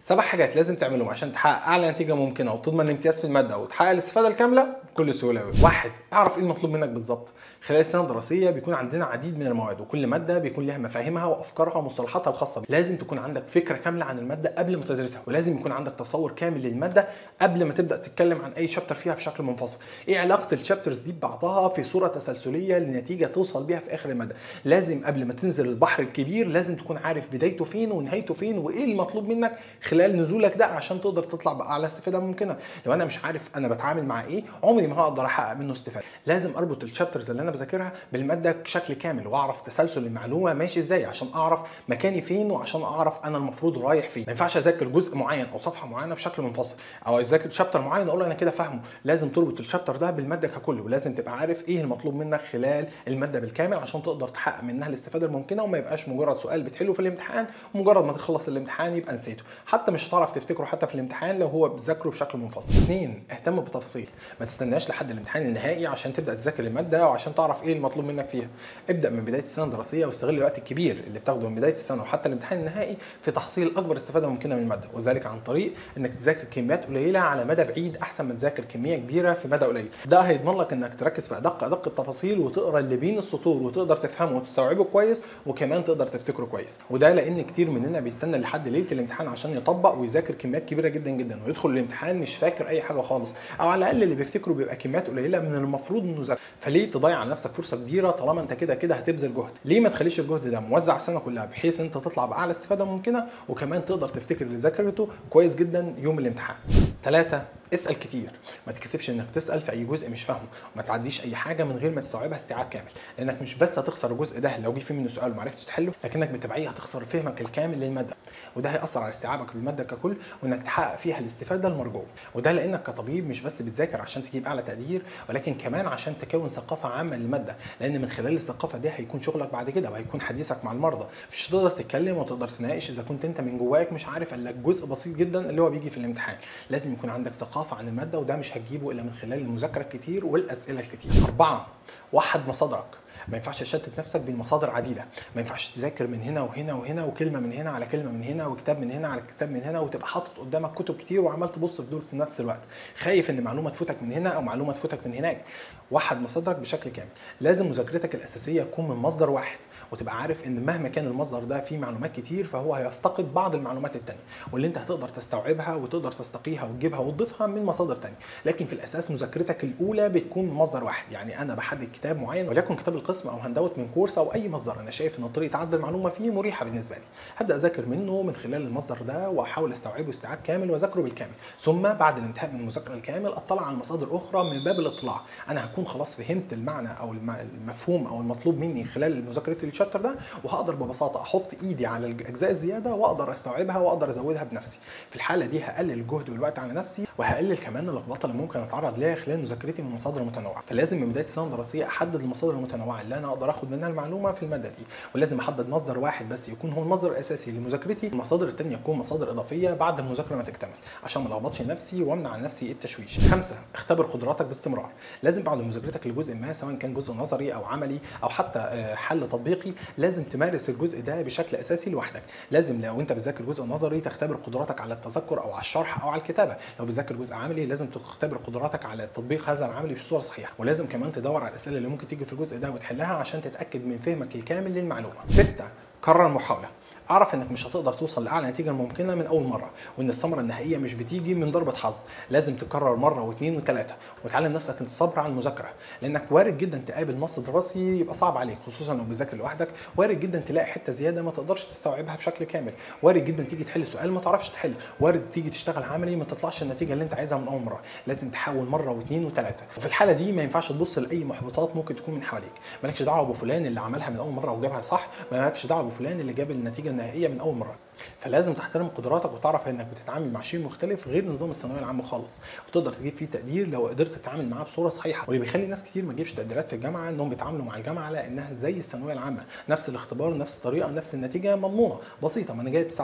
سبع حاجات لازم تعملهم عشان تحقق اعلى نتيجه ممكنه وتضمن الامتياز في الماده وتحقق الاستفاده الكامله بكل سهوله واحد اعرف ايه المطلوب منك بالظبط خلال السنه الدراسيه بيكون عندنا عديد من المواد وكل ماده بيكون لها مفاهيمها وافكارها ومصطلحاتها الخاصه بيها لازم تكون عندك فكره كامله عن الماده قبل ما تدرسها ولازم يكون عندك تصور كامل للماده قبل ما تبدا تتكلم عن اي شابتر فيها بشكل منفصل ايه علاقه الشابترز دي ببعضها في صوره تسلسليه لنتيجه توصل بيها في اخر الماده لازم قبل ما تنزل البحر الكبير لازم تكون عارف بدايته فين ونهايته فين وايه المطلوب منك خلال نزولك ده عشان تقدر تطلع باعلى استفاده ممكنه لو انا مش عارف انا بتعامل مع ايه عمري ما هقدر احقق منه استفاده لازم اربط الشابترز اللي انا بذاكرها بالماده بشكل كامل واعرف تسلسل المعلومه ماشي ازاي عشان اعرف مكاني فين وعشان اعرف انا المفروض رايح فين ما ينفعش اذاكر جزء معين او صفحه معينه بشكل منفصل او اذاكر شابتر معين اقول انا كده فاهمه لازم تربط الشابتر ده بالماده ككل ولازم تبقى عارف ايه المطلوب منك خلال الماده بالكامل عشان تقدر تحقق منها الاستفاده الممكنه وما يبقاش مجرد سؤال بتحله في الامتحان ومجرد ما تخلص الامتحان يبقى نسيته حتى مش هتعرف تفتكره حتى في الامتحان لو هو بتذاكره بشكل منفصل اثنين اهتم بالتفاصيل ما تستناش لحد الامتحان النهائي عشان تبدا تذاكر الماده وعشان تعرف ايه المطلوب منك فيها ابدا من بدايه السنه الدراسيه واستغل الوقت الكبير اللي بتاخده من بدايه السنه وحتى الامتحان النهائي في تحصيل اكبر استفاده ممكنه من الماده وذلك عن طريق انك تذاكر كميات قليله على مدى بعيد احسن من تذاكر كميه كبيره في مدى قليل ده هيضمن لك انك تركز في ادق ادق التفاصيل وتقرا اللي بين السطور وتقدر تفهمه وتستوعبه كويس وكمان تقدر تفتكره كويس وده لان كتير مننا بيستنى لحد ليله الامتحان عشان يطبق ويذاكر كميات كبيره جدا جدا ويدخل الامتحان مش فاكر اي حاجه خالص او على الاقل اللي بيفتكره بيبقى كميات قليله من المفروض انه ذاكر فليه تضيع على نفسك فرصه كبيره طالما انت كده كده هتبذل جهد ليه ما تخليش الجهد ده موزع السنه كلها بحيث انت تطلع باعلى استفاده ممكنه وكمان تقدر تفتكر اللي ذاكرته كويس جدا يوم الامتحان ثلاثة اسال كتير ما تكسفش انك تسال في اي جزء مش فاهمه وما تعديش اي حاجه من غير ما تستوعبها استيعاب كامل لانك مش بس هتخسر الجزء ده لو جه فيه منه سؤال وما عرفتش تحله لكنك بالتبعيه هتخسر فهمك الكامل للماده وده هياثر على استيعابك للماده ككل وانك تحقق فيها الاستفاده المرجوه وده لانك كطبيب مش بس بتذاكر عشان تجيب اعلى تقدير ولكن كمان عشان تكون ثقافه عامه للماده لان من خلال الثقافه دي هيكون شغلك بعد كده وهيكون حديثك مع المرضى مش تقدر تتكلم وتقدر تناقش اذا كنت انت من جواك مش عارف الا جزء بسيط جدا اللي هو بيجي في الامتحان لازم يكون عندك ثقافه عن الماده وده مش هتجيبه الا من خلال المذاكره الكتير والاسئله الكتير اربعه وحد مصادرك ما ينفعش تشتت نفسك بين مصادر عديده ما ينفعش تذاكر من هنا وهنا وهنا وكلمه من هنا على كلمه من هنا وكتاب من هنا على كتاب من هنا وتبقى حاطط قدامك كتب كتير وعمال تبص في دول في نفس الوقت خايف ان معلومه تفوتك من هنا او معلومه تفوتك من هناك وحد مصادرك بشكل كامل لازم مذاكرتك الاساسيه تكون من مصدر واحد وتبقى عارف ان مهما كان المصدر ده فيه معلومات كتير فهو هيفتقد بعض المعلومات التانية واللي انت هتقدر تستوعبها وتقدر تستقيها وتجيبها وتضيفها من مصادر تانية لكن في الاساس مذاكرتك الاولى بتكون من مصدر واحد يعني انا بحدد كتاب معين وليكن كتاب القسم او هندوت من كورس او اي مصدر انا شايف ان طريقه عرض المعلومه فيه مريحه بالنسبه لي هبدا اذاكر منه من خلال المصدر ده واحاول استوعبه استيعاب كامل واذاكره بالكامل ثم بعد الانتهاء من المذاكره الكامل اطلع على مصادر اخرى من باب الاطلاع انا هكون خلاص فهمت المعنى او المفهوم او المطلوب مني خلال مذاكره الشابتر ده وهقدر ببساطه احط ايدي على الاجزاء الزياده واقدر استوعبها واقدر ازودها بنفسي في الحاله دي هقلل الجهد والوقت على نفسي وهقلل كمان اللخبطه اللي ممكن اتعرض ليها خلال مذاكرتي من مصادر متنوعه فلازم من بدايه السنه الدراسيه احدد المصادر المتنوعه اللي انا اقدر اخد منها المعلومه في الماده دي ولازم احدد مصدر واحد بس يكون هو المصدر الاساسي لمذاكرتي المصادر الثانيه تكون مصادر اضافيه بعد المذاكره ما تكتمل عشان ما الخبطش نفسي وامنع عن نفسي التشويش خمسه اختبر قدراتك باستمرار لازم بعد مذاكرتك لجزء ما سواء كان جزء نظري او عملي او حتى حل تطبيقي لازم تمارس الجزء ده بشكل اساسي لوحدك لازم لو انت بتذاكر جزء نظري تختبر قدراتك على التذكر او على الشرح او على الكتابه لو بتذاكر جزء عملي لازم تختبر قدراتك على تطبيق هذا العملي بصوره صحيحه ولازم كمان تدور على الاسئله اللي ممكن تيجي في الجزء ده وتحلها عشان تتاكد من فهمك الكامل للمعلومه سته كرر المحاوله اعرف انك مش هتقدر توصل لاعلى نتيجه ممكنه من اول مره وان الثمره النهائيه مش بتيجي من ضربه حظ لازم تكرر مره واثنين وثلاثه وتعلم نفسك انت الصبر على المذاكره لانك وارد جدا تقابل نص دراسي يبقى صعب عليك خصوصا لو بتذاكر لوحدك وارد جدا تلاقي حته زياده ما تقدرش تستوعبها بشكل كامل وارد جدا تيجي تحل سؤال ما تعرفش تحل وارد تيجي تشتغل عملي ما تطلعش النتيجه اللي انت عايزها من اول مره لازم تحاول مره واثنين وثلاثه وفي الحاله دي ما ينفعش تبص لاي محبطات ممكن تكون من حواليك مالكش دعوه بفلان اللي عملها من اول مره وجابها صح مالكش دعوه بفلان اللي جاب النتيجه النهائيه من اول مره فلازم تحترم قدراتك وتعرف انك بتتعامل مع شيء مختلف غير نظام الثانويه العامه خالص وتقدر تجيب فيه تقدير لو قدرت تتعامل معاه بصوره صحيحه واللي بيخلي ناس كتير ما تجيبش تقديرات في الجامعه انهم بيتعاملوا مع الجامعه على انها زي الثانويه العامه نفس الاختبار نفس الطريقه نفس النتيجه مضمونه بسيطه ما انا جايب 99%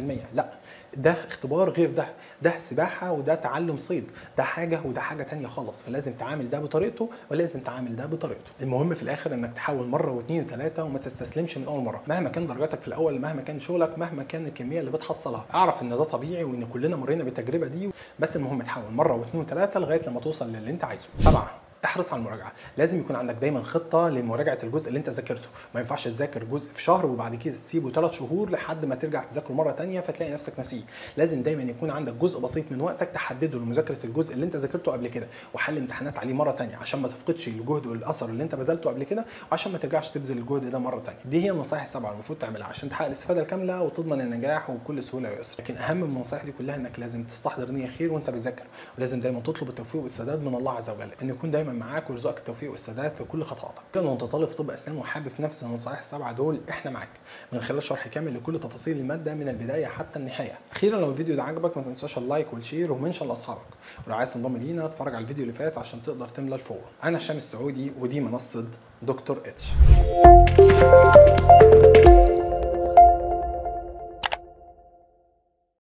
لا ده اختبار غير ده ده سباحه وده تعلم صيد ده حاجه وده حاجه تانية خالص فلازم تعامل ده بطريقته ولازم تعامل ده بطريقته المهم في الاخر انك تحاول مره واثنين وثلاثه وما تستسلمش من اول مره مهما كان درجاتك في الاول مهما كان شغلك مهما كان كان الكميه اللي بتحصلها اعرف ان ده طبيعي وان كلنا مرينا بالتجربه دي بس المهم تحاول مره واثنين وثلاثه لغايه لما توصل للي انت عايزه سبعه احرص على المراجعه لازم يكون عندك دايما خطه لمراجعه الجزء اللي انت ذاكرته ما ينفعش تذاكر جزء في شهر وبعد كده تسيبه ثلاث شهور لحد ما ترجع تذاكره مره تانية فتلاقي نفسك ناسيه لازم دايما يكون عندك جزء بسيط من وقتك تحدده لمذاكره الجزء اللي انت ذاكرته قبل كده وحل امتحانات عليه مره تانية عشان ما تفقدش الجهد والاثر اللي انت بذلته قبل كده وعشان ما ترجعش تبذل الجهد ده مره تانية دي هي النصائح السبعه المفروض تعملها عشان تحقق الاستفاده الكامله وتضمن النجاح وبكل سهوله ويسر لكن اهم من النصائح دي كلها انك لازم تستحضر نيه خير وانت بتذاكر ولازم دايما تطلب التوفيق والسداد من الله عز وجل ان يكون دايما معاك ويرزقك التوفيق والسداد في كل خطواتك لو انت طالب في طب اسنان وحابب تنفذ النصائح السبعه دول احنا معاك من خلال شرح كامل لكل تفاصيل الماده من البدايه حتى النهايه اخيرا لو الفيديو ده عجبك ما تنساش اللايك والشير ومنشن لاصحابك ولو عايز تنضم لينا اتفرج على الفيديو اللي فات عشان تقدر تملى الفور انا هشام السعودي ودي منصه دكتور اتش